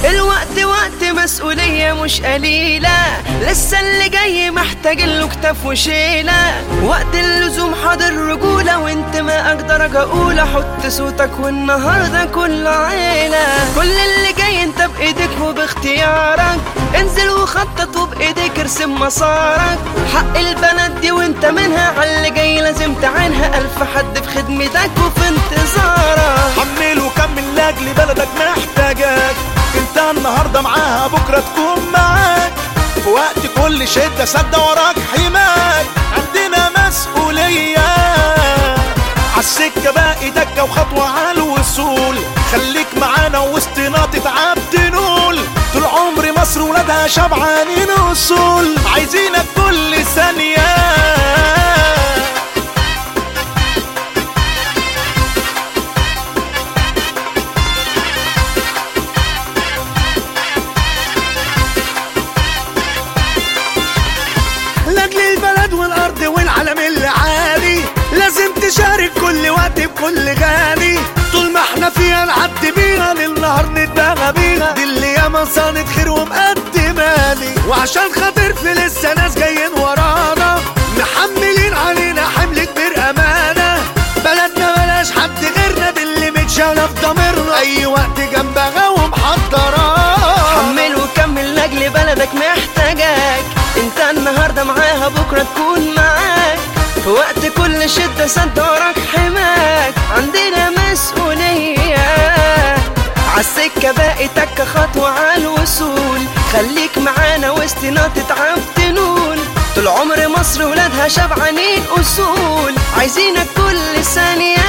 الوقت وقت مسؤولية مش قليلة لسه اللي جاي محتاج له كتاف وشيلة وقت اللزوم حاضر رجولة وانت ما اقدر اقول احط صوتك والنهاردة كل عيلة كل اللي جاي انت بايدك وباختيارك انزل وخطط وبايديك ارسم مسارك حق البنات دي وانت منها على اللي جاي لازم تعينها الف حد في خدمتك وفي انتظارك حمل وكمل لاجل بلدك محتاجاك انت النهارده معاها بكره تكون معاك في وقت كل شده سد وراك حماك عندنا مسؤوليه عالسكه باقي دكه وخطوه على الوصول خليك معانا وسطنا تتعب تنول طول عمر مصر ولادها شبعانين اصول عايزينك كل ثانيه لاجل البلد والارض والعالم العالي لازم تشارك كل وقت بكل غالي طول ما احنا فيها نعدي بيها للنهار نتباغى بيها دي اللي ياما صانت خير ومقدمة لي وعشان خاطر في لسه ناس جايين ورانا محملين علينا حمل كبير امانة بلدنا بلاش حد غيرنا دي اللي متشالة في ضميرنا اي وقت جنبها ومحضراه حمل وكمل لاجل بلدك محتاجاك انت النهارده معاها بكره تكون معاك في وقت كل شده سد وراك حماك عندنا مسؤوليه عالسكه باقي تكه خطوه على الوصول خليك معانا وسطنا تتعب تنول طول عمر مصر ولادها شبعانين اصول عايزينك كل ثانيه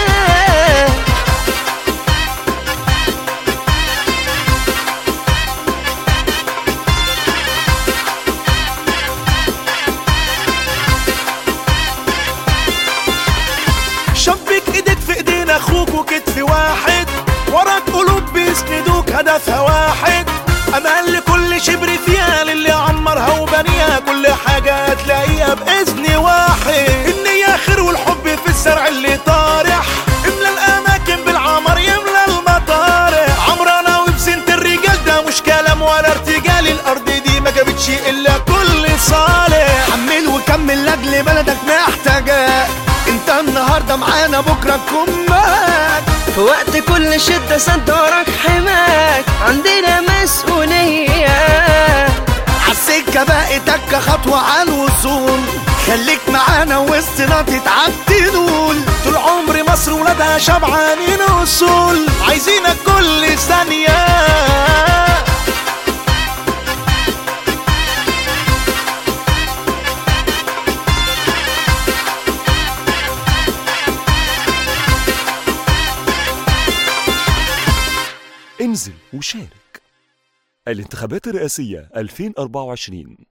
شبك ايدك في ايدين اخوك وكتف واحد وراك قلوب بيسندوك هدفها واحد امان لكل شبر فيها للي عمرها وبنيها كل حاجة هتلاقيها بإذن واحد النية خير والحب في الزرع اللي طارح املى الاماكن بالعمر يملى المطارح عمرنا وبزنة الرجال ده مش كلام ولا ارتجال الارض دي ما جابتش الا كل صالح حمل وكمل لاجل بلدك محتاجاك انت النهارده معانا بكره تكون معاك في وقت كل شدة سد وراك حماك عندنا مسؤولية عالسكه باقي تكه خطوه على الوصول خليك معانا وسطنا تتعب تنول طول عمر مصر ولادها شبعانين اصول عايزينك كل ثانيه انزل وشارك الانتخابات الرئاسية 2024